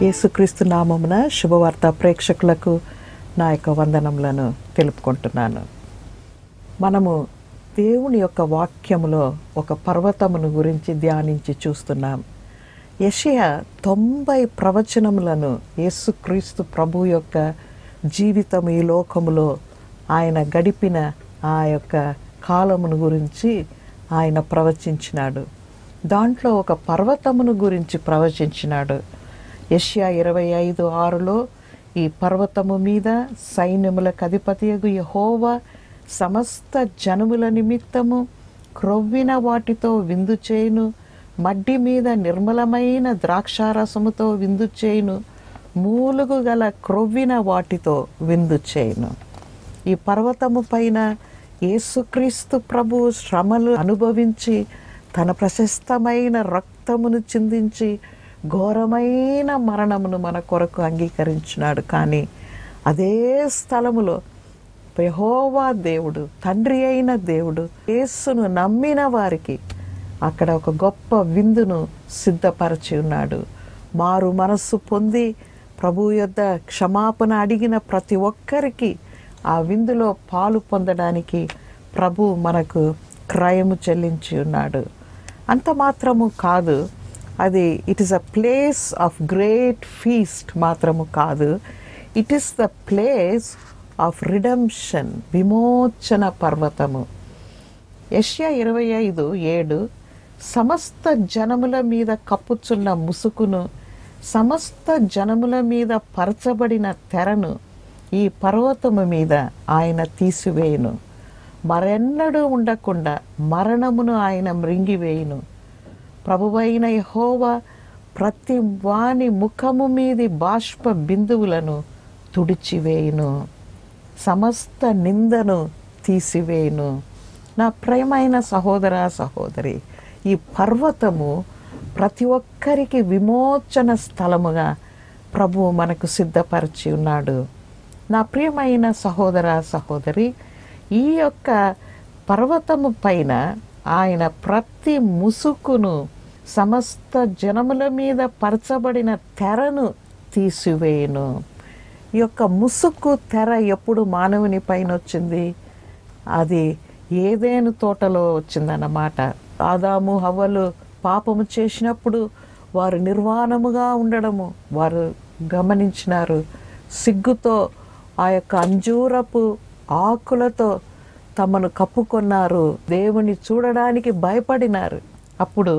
యేసుక్రీస్తు నామమున శుభవార్త ప్రేక్షకులకు నా యొక్క వందనములను తెలుపుకుంటున్నాను మనము దేవుని యొక్క వాక్యములో ఒక పర్వతమును గురించి ధ్యానించి చూస్తున్నాం యషయ తొంభై ప్రవచనములను యేసుక్రీస్తు ప్రభు యొక్క జీవితం ఈ లోకములో ఆయన గడిపిన ఆ యొక్క కాలమును గురించి ఆయన ప్రవచించినాడు దాంట్లో ఒక పర్వతమును గురించి ప్రవచించినాడు యష్యా ఇరవై ఐదు ఆరులో ఈ పర్వతము మీద సైన్యములకు అధిపతియగు యహోవా సమస్త జనముల నిమిత్తము క్రొవ్విన వాటితో విందు చేయును మడ్డి మీద నిర్మలమైన ద్రాక్షారసముతో విందు చేయును మూలుగు గల క్రొవ్విన వాటితో విందు చేయును ఈ పర్వతము పైన యేసుక్రీస్తు ప్రభు శ్రమలు అనుభవించి తన ప్రశస్తమైన రక్తమును చిందించి ఘోరమైన మరణమును మన కొరకు అంగీకరించినాడు కానీ అదే స్థలములో యెహోవా దేవుడు తండ్రి అయిన దేవుడు యేసును నమ్మిన వారికి అక్కడ ఒక గొప్ప విందును సిద్ధపరచి ఉన్నాడు మారు మనస్సు పొంది ప్రభు యొద్ద క్షమాపణ అడిగిన ప్రతి ఒక్కరికి ఆ విందులో పాలు పొందడానికి ప్రభు మనకు క్రయము చెల్లించి ఉన్నాడు అంత మాత్రము కాదు అది it is a place of great feast మాత్రము కాదు it is the place of redemption విమోచన పర్వతము యష్యా ఇరవై ఐదు ఏడు సమస్త జనముల మీద కప్పుచున్న ముసుకును సమస్త జనముల మీద పరచబడిన తెరను ఈ పర్వతము మీద ఆయన తీసివేయును మరెన్నడూ ఉండకుండా మరణమును ఆయన మృంగివేయును ప్రభువైన యహోవా ప్రతి వాని ముఖము మీది బాష్ప బిందువులను తుడిచివేయును సమస్త నిందను తీసివేయును నా ప్రేమైన సహోదర సహోదరి ఈ పర్వతము ప్రతి ఒక్కరికి విమోచన స్థలముగా ప్రభువు మనకు సిద్ధపరిచి ఉన్నాడు నా ప్రియమైన సహోదర సహోదరి ఈ యొక్క పర్వతము పైన ఆయన ప్రతి ముసుకును సమస్త జనముల మీద పరచబడిన తెరను తీసివేయును ఈ యొక్క ముసుకు తెర ఎప్పుడు మానవుని పైన వచ్చింది అది ఏదేను తోటలో వచ్చిందన్నమాట ఆదాము హవ్వలు పాపము చేసినప్పుడు వారు నిర్వాణముగా ఉండడము వారు గమనించినారు సిగ్గుతో ఆ యొక్క అంజూరపు ఆకులతో తమను కప్పుకొన్నారు దేవుని చూడడానికి భయపడినారు అప్పుడు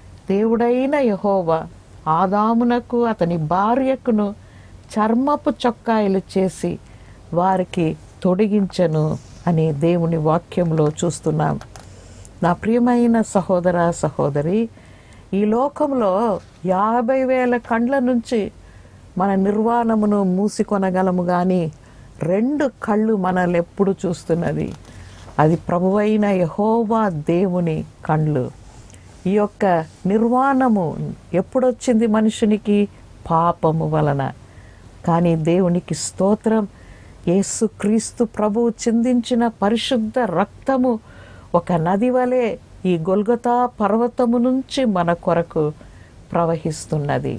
దేవుడైన యహోవా ఆదామునకు అతని భార్యకును చర్మపు చొక్కాయలు చేసి వారికి తొడిగించను అని దేవుని వాక్యంలో చూస్తున్నాం నా ప్రియమైన సహోదర సహోదరి ఈ లోకంలో యాభై వేల కండ్ల నుంచి మన నిర్వాణమును మూసికొనగలము కానీ రెండు కళ్ళు మనల్ని ఎప్పుడు చూస్తున్నది అది ప్రభువైన యహోవా దేవుని కండ్లు ఈ యొక్క నిర్వాణము ఎప్పుడొచ్చింది మనుషునికి పాపము వలన కానీ దేవునికి స్తోత్రం యేసుక్రీస్తు ప్రభువు చిందించిన పరిశుద్ధ రక్తము ఒక నది వలె ఈ గొల్గతా పర్వతము నుంచి మన కొరకు ప్రవహిస్తున్నది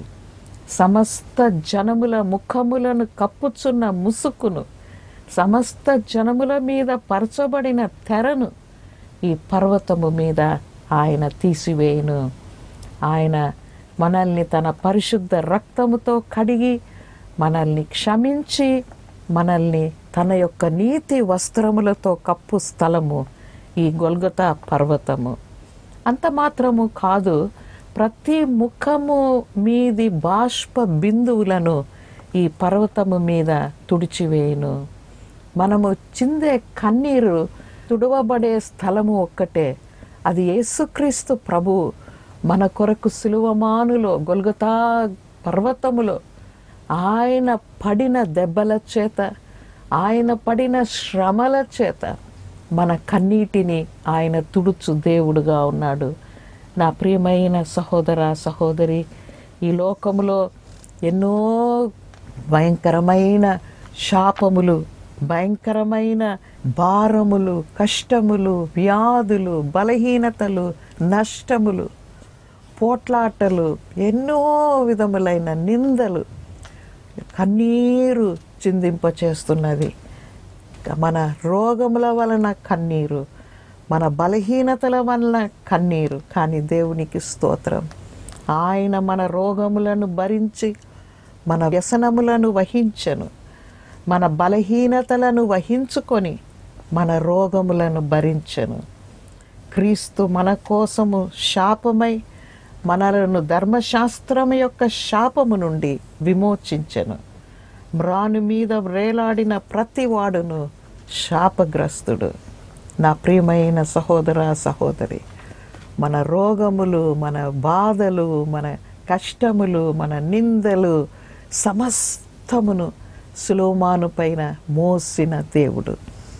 సమస్త జనముల ముఖములను కప్పుచున్న ముసుకును సమస్త జనముల మీద పరచబడిన తెరను ఈ పర్వతము మీద ఆయన తీసివేయును ఆయన మనల్ని తన పరిశుద్ధ రక్తముతో కడిగి మనల్ని క్షమించి మనల్ని తన యొక్క నీతి వస్త్రములతో కప్పు స్థలము ఈ గొల్గతా పర్వతము అంత మాత్రము కాదు ప్రతి ముఖము మీది బాష్ప బిందువులను ఈ పర్వతము మీద తుడిచివేయును మనము చిందే కన్నీరు తుడవబడే స్థలము ఒక్కటే అది యేసుక్రీస్తు ప్రభు మన కొరకు సులువమానులో గొల్గతా పర్వతములో ఆయన పడిన దెబ్బల చేత ఆయన పడిన శ్రమల చేత మన కన్నీటిని ఆయన తుడుచు దేవుడుగా ఉన్నాడు నా ప్రియమైన సహోదర సహోదరి ఈ లోకములో ఎన్నో భయంకరమైన శాపములు భయంకరమైన భారములు కష్టములు వ్యాధులు బలహీనతలు నష్టములు పోట్లాటలు ఎన్నో విధములైన నిందలు కన్నీరు చిందింపచేస్తున్నది మన రోగముల వలన కన్నీరు మన బలహీనతల వలన కన్నీరు కానీ దేవునికి స్తోత్రం ఆయన మన రోగములను భరించి మన వ్యసనములను వహించను మన బలహీనతలను వహించుకొని మన రోగములను భరించను క్రీస్తు మన కోసము శాపమై మనలను ధర్మశాస్త్రం యొక్క శాపము నుండి విమోచించెను మ్రాను మీద వ్రేలాడిన ప్రతివాడును శాపగ్రస్తుడు నా ప్రియమైన సహోదర సహోదరి మన రోగములు మన బాధలు మన కష్టములు మన నిందలు సమస్తమును సులోమాను పైన మోసిన దేవుడు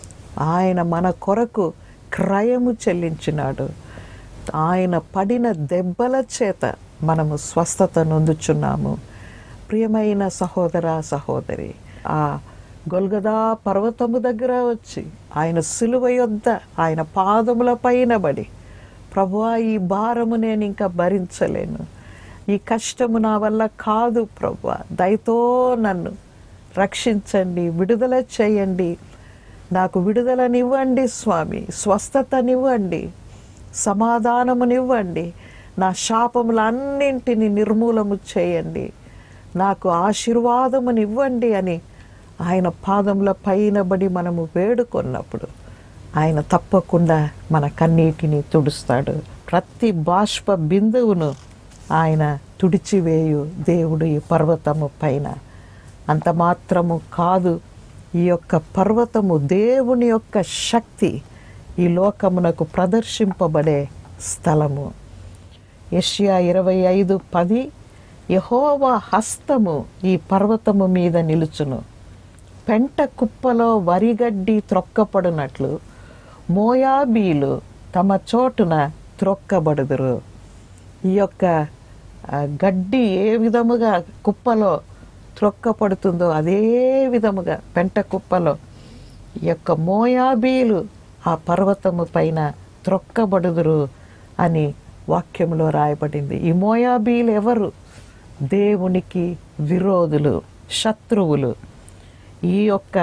ఆయన మన కొరకు క్రయము చెల్లించినాడు ఆయన పడిన దెబ్బల చేత మనము స్వస్థత నొందుచున్నాము ప్రియమైన సహోదర సహోదరి ఆ గొల్గదా పర్వతము దగ్గర వచ్చి ఆయన సిలువ యొద్ద ఆయన పాదముల పైన పడి ప్రభువా ఈ భారము నేను ఇంకా భరించలేను ఈ కష్టము నా వల్ల కాదు ప్రభువా దయతో నన్ను రక్షించండి విడుదల చేయండి నాకు విడుదలనివ్వండి స్వామి స్వస్థతనివ్వండి సమాధానమునివ్వండి నా శాపములన్నింటిని నిర్మూలము చేయండి నాకు ఆశీర్వాదమునివ్వండి అని ఆయన పాదముల పైన బడి మనము వేడుకొన్నప్పుడు ఆయన తప్పకుండా మన కన్నీటిని తుడుస్తాడు ప్రతి బాష్ప బిందువును ఆయన తుడిచివేయు దేవుడు ఈ పర్వతము పైన అంత మాత్రము కాదు ఈ యొక్క పర్వతము దేవుని యొక్క శక్తి ఈ లోకమునకు ప్రదర్శింపబడే స్థలము యష్యా ఇరవై ఐదు పది యహోవా హస్తము ఈ పర్వతము మీద నిలుచును పెంట కుప్పలో వరిగడ్డి త్రొక్కపడినట్లు మోయాబీలు తమ చోటున త్రొక్కబడుదురు ఈ యొక్క ఆ, గడ్డి ఏ విధముగా కుప్పలో త్రొక్కపడుతుందో అదే విధముగా పెంట కుప్పలో ఈ యొక్క మోయాబీలు ఆ పర్వతము పైన త్రొక్కబడుదురు అని వాక్యంలో రాయబడింది ఈ మోయాబీలు ఎవరు దేవునికి విరోధులు శత్రువులు ఈ యొక్క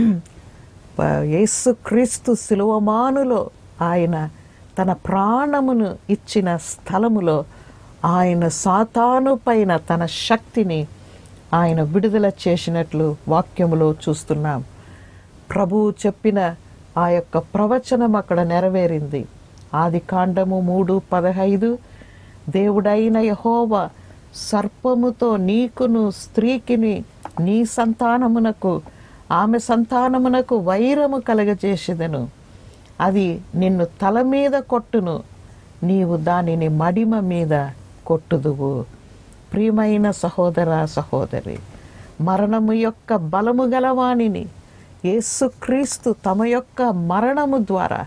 యేసుక్రీస్తు శిలువమానులో ఆయన తన ప్రాణమును ఇచ్చిన స్థలములో ఆయన సాతాను పైన తన శక్తిని ఆయన విడుదల చేసినట్లు వాక్యములో చూస్తున్నాం ప్రభువు చెప్పిన ఆ యొక్క ప్రవచనం అక్కడ నెరవేరింది ఆది కాండము మూడు పదహైదు దేవుడైన యహోవా సర్పముతో నీకును స్త్రీకిని నీ సంతానమునకు ఆమె సంతానమునకు వైరము కలగజేసేదను అది నిన్ను తల మీద కొట్టును నీవు దానిని మడిమ మీద కొట్టుదువు ప్రియమైన సహోదర సహోదరి మరణము యొక్క బలము గలవానిని యేసుక్రీస్తు తమ యొక్క మరణము ద్వారా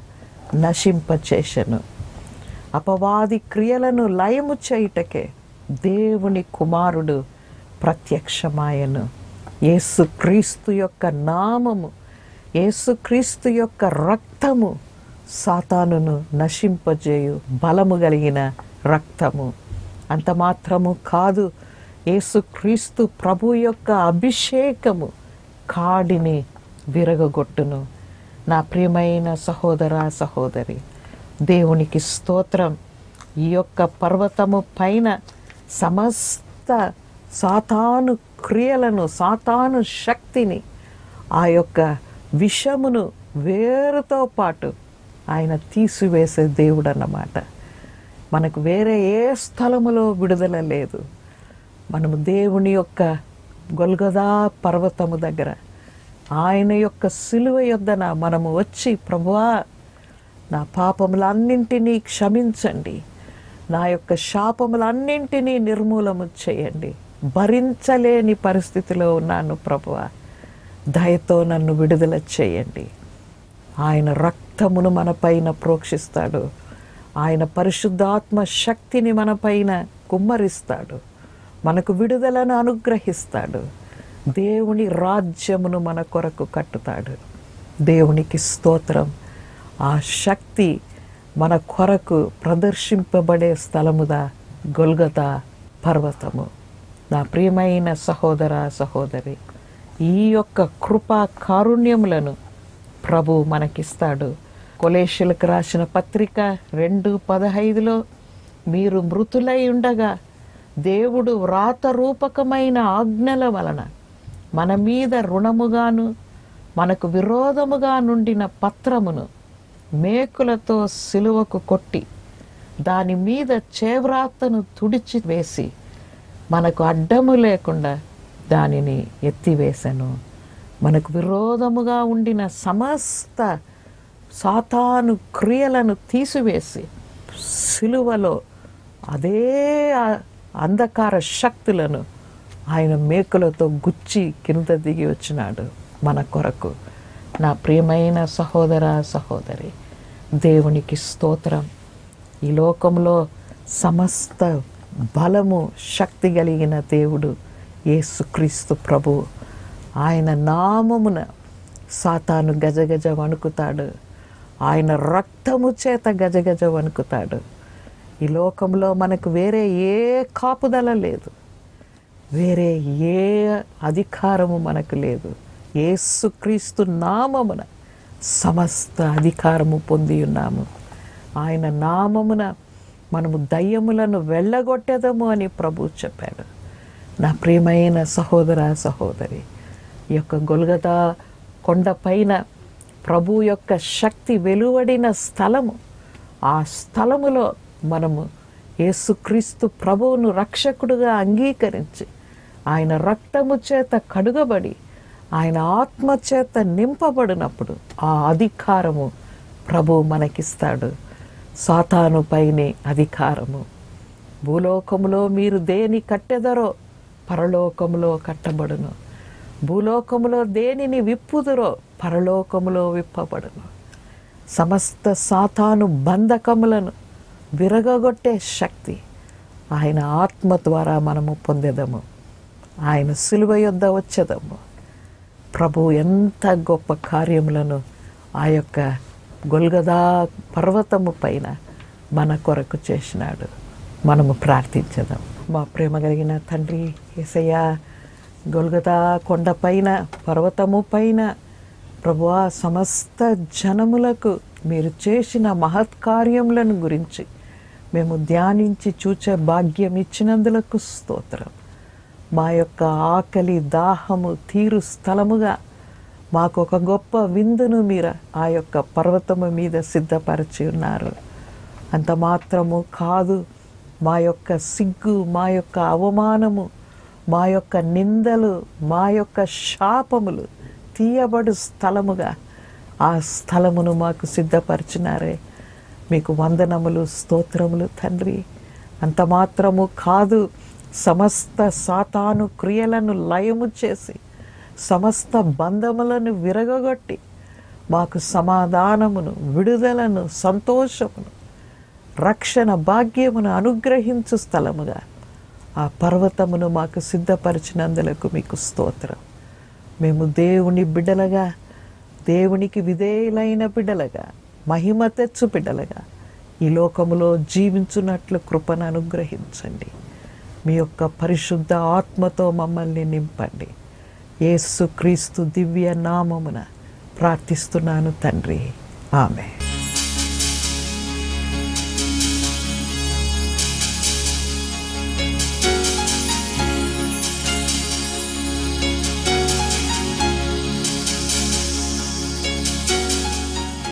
నశింపచేసెను అపవాది క్రియలను లయము చేయుటకే దేవుని కుమారుడు ప్రత్యక్షమాయను యేసుక్రీస్తు యొక్క నామము యేసుక్రీస్తు యొక్క రక్తము సాతానును నశింపజేయు బలము కలిగిన రక్తము అంత మాత్రము కాదు యేసుక్రీస్తు ప్రభు యొక్క అభిషేకము కాడిని విరగగొట్టును నా ప్రియమైన సహోదర సహోదరి దేవునికి స్తోత్రం ఈ యొక్క పర్వతము పైన సమస్త సాతాను క్రియలను సాతాను శక్తిని ఆ యొక్క విషమును వేరుతో పాటు ఆయన తీసివేసే దేవుడు అన్నమాట మనకు వేరే ఏ స్థలములో విడుదల లేదు మనము దేవుని యొక్క గొల్గదా పర్వతము దగ్గర ఆయన యొక్క సిలువ యొద్దన మనము వచ్చి ప్రభువా నా పాపములన్నింటినీ క్షమించండి నా యొక్క శాపములన్నింటినీ నిర్మూలము చేయండి భరించలేని పరిస్థితిలో ఉన్నాను ప్రభువా దయతో నన్ను విడుదల చేయండి ఆయన రక్తమును మనపైన ప్రోక్షిస్తాడు ఆయన పరిశుద్ధాత్మ శక్తిని మనపైన కుమ్మరిస్తాడు మనకు విడుదలను అనుగ్రహిస్తాడు దేవుని రాజ్యమును మన కొరకు కట్టుతాడు దేవునికి స్తోత్రం ఆ శక్తి మన కొరకు ప్రదర్శింపబడే స్థలముదా గొల్గతా పర్వతము నా ప్రియమైన సహోదర సహోదరి ఈ యొక్క కృపా కారుణ్యములను ప్రభు మనకిస్తాడు కొలేషులకు రాసిన పత్రిక రెండు పదహైదులో మీరు మృతులై ఉండగా దేవుడు వ్రాత రూపకమైన ఆజ్ఞల వలన మన మీద రుణముగాను మనకు విరోధముగా నుండిన పత్రమును మేకులతో సిలువకు కొట్టి దాని మీద చేవ్రాతను తుడిచి వేసి మనకు అడ్డము లేకుండా దానిని ఎత్తివేశను మనకు విరోధముగా ఉండిన సమస్త సాతాను క్రియలను తీసివేసి సిలువలో అదే ఆ- అంధకార శక్తులను ఆయన మేకులతో గుచ్చి కింద దిగి వచ్చినాడు మన కొరకు నా ప్రియమైన సహోదర సహోదరి దేవునికి స్తోత్రం ఈ లోకంలో సమస్త బలము శక్తి కలిగిన దేవుడు యేసుక్రీస్తు ప్రభు ఆయన నామమున సాతాను గజగజ వణుకుతాడు ఆయన రక్తము చేత గజగజ వణుకుతాడు ఈ లోకంలో మనకు వేరే ఏ కాపుదల లేదు వేరే ఏ అధికారము మనకు లేదు యేసుక్రీస్తు నామమున సమస్త అధికారము పొంది ఉన్నాము ఆయన నామమున మనము దయ్యములను వెళ్ళగొట్టేదము అని ప్రభు చెప్పాడు నా ప్రియమైన సహోదర సహోదరి ఈ యొక్క గొల్గతా కొండపైన ప్రభు యొక్క శక్తి వెలువడిన స్థలము ఆ స్థలములో మనము యేసుక్రీస్తు ప్రభువును రక్షకుడుగా అంగీకరించి ఆయన రక్తము చేత కడుగబడి ఆయన ఆత్మ చేత నింపబడినప్పుడు ఆ అధికారము ప్రభు మనకిస్తాడు సాతాను పైనే అధికారము భూలోకములో మీరు దేని కట్టెదరో పరలోకములో కట్టబడును భూలోకములో దేనిని విప్పుదురో పరలోకములో విప్పబడును సమస్త సాతాను బంధకములను విరగగొట్టే శక్తి ఆయన ఆత్మ ద్వారా మనము పొందేదము ఆయన సిలువ యొద్ద వచ్చేదము ప్రభు ఎంత గొప్ప కార్యములను ఆ యొక్క గొల్గదా పర్వతము పైన మన కొరకు చేసినాడు మనము ప్రార్థించదాం మా ప్రేమ కలిగిన తండ్రి ఏసయ్య గొల్గదా కొండపైన పర్వతము పైన ప్రభువా సమస్త జనములకు మీరు చేసిన మహత్కార్యములను గురించి మేము ధ్యానించి చూచే భాగ్యం ఇచ్చినందులకు స్తోత్రం మా యొక్క ఆకలి దాహము తీరు స్థలముగా మాకు ఒక గొప్ప విందును మీరు ఆ యొక్క పర్వతము మీద సిద్ధపరిచి ఉన్నారు అంత మాత్రము కాదు మా యొక్క సిగ్గు మా యొక్క అవమానము మా యొక్క నిందలు మా యొక్క శాపములు తీయబడు స్థలముగా ఆ స్థలమును మాకు సిద్ధపరిచినారే మీకు వందనములు స్తోత్రములు తండ్రి అంత మాత్రము కాదు సమస్త సాతాను క్రియలను లయము చేసి సమస్త బంధములను విరగగొట్టి మాకు సమాధానమును విడుదలను సంతోషమును రక్షణ భాగ్యమును అనుగ్రహించు స్థలముగా ఆ పర్వతమును మాకు సిద్ధపరిచినందులకు మీకు స్తోత్రం మేము దేవుని బిడ్డలుగా దేవునికి విధేయులైన బిడ్డలుగా మహిమ తెచ్చు బిడ్డలుగా ఈ లోకములో జీవించున్నట్లు కృపను అనుగ్రహించండి మీ యొక్క పరిశుద్ధ ఆత్మతో మమ్మల్ని నింపండి యేసు క్రీస్తు దివ్య నామమున ప్రార్థిస్తున్నాను తండ్రి ఆమె